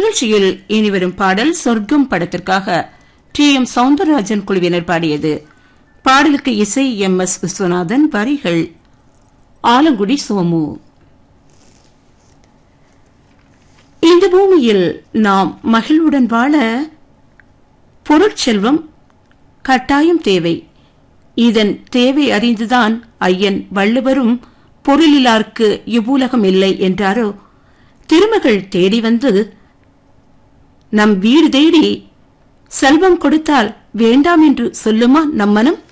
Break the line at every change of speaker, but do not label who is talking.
நிகழ்ச்சியில் இனிவரும் பாடல் சொர்க்கம் படத்திற்காக டி எம் சவுந்தரராஜன் குழுவினர் பாடியது பாடலுக்கு இசை எம் எஸ் விஸ்வநாதன் வரிகள் ஆலங்குடி சோமு இந்த பூமியில் நாம் மகிழ்வுடன் வாழ பொருட்செல்வம் கட்டாயம் தேவை இதன் தேவை அறிந்துதான் ஐயன் வள்ளுவரும் பொருளிலார்க்கு இவ்வுலகம் இல்லை என்றாரோ திருமகள் தேடி வந்து நம் வீடு தேடி செல்வம் கொடுத்தால் வேண்டாம் என்று சொல்லுமா நம் மனம்